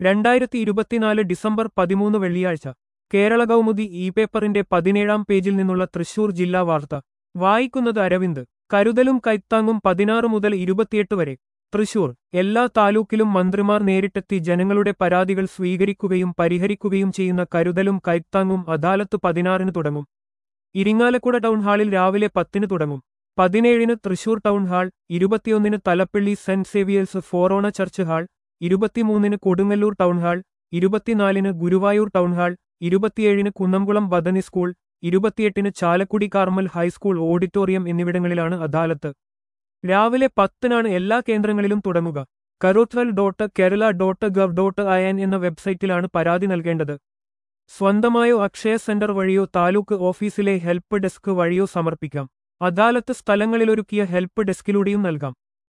രണ്ടായിരത്തി ഇരുപത്തിനാല് ഡിസംബർ പതിമൂന്ന് വെള്ളിയാഴ്ച കേരള കൗമുദി ഇ പേപ്പറിന്റെ പതിനേഴാം പേജിൽ നിന്നുള്ള തൃശൂർ ജില്ലാ വാർത്ത വായിക്കുന്നത് അരവിന്ദ് കരുതലും കൈത്താങ്ങും പതിനാറ് മുതൽ ഇരുപത്തിയെട്ട് വരെ തൃശൂർ എല്ലാ താലൂക്കിലും മന്ത്രിമാർ നേരിട്ടെത്തി ജനങ്ങളുടെ പരാതികൾ സ്വീകരിക്കുകയും പരിഹരിക്കുകയും ചെയ്യുന്ന കരുതലും കൈത്താങ്ങും അദാലത്ത് പതിനാറിന് തുടങ്ങും ഇരിങ്ങാലക്കുട ടൗൺ ഹാളിൽ രാവിലെ പത്തിന് തുടങ്ങും പതിനേഴിന് തൃശൂർ ടൗൺ ഹാൾ ഇരുപത്തിയൊന്നിന് തലപ്പള്ളി സെന്റ് സേവിയേഴ്സ് ഫോറോണ ചർച്ച് ഹാൾ ഇരുപത്തിമൂന്നിന് കൊടുങ്ങല്ലൂർ ടൗൺ ഹാൾ ഇരുപത്തിനാലിന് ഗുരുവായൂർ ടൗൺ ഹാൾ ഇരുപത്തിയേഴിന് കുന്നംകുളം ബദനി സ്കൂൾ ഇരുപത്തിയെട്ടിന് ചാലക്കുടി കാർമൽ ഹൈസ്കൂൾ ഓഡിറ്റോറിയം എന്നിവിടങ്ങളിലാണ് അദാലത്ത് രാവിലെ പത്തിനാണ് എല്ലാ കേന്ദ്രങ്ങളിലും തുടങ്ങുക കരോത്വൽ dot Kerala dot gov dot in എന്ന വെബ്സൈറ്റിലാണ് പരാതി നൽകേണ്ടത് സ്വന്തമായോ അക്ഷയ സെന്റർ വഴിയോ താലൂക്ക് ഓഫീസിലെ ഹെൽപ്പ് ഡെസ്ക് വഴിയോ സമർപ്പിക്കാം അദാലത്ത് സ്ഥലങ്ങളിലൊരുക്കിയ ഹെൽപ്പ് ഡെസ്കിലൂടെയും നൽകാം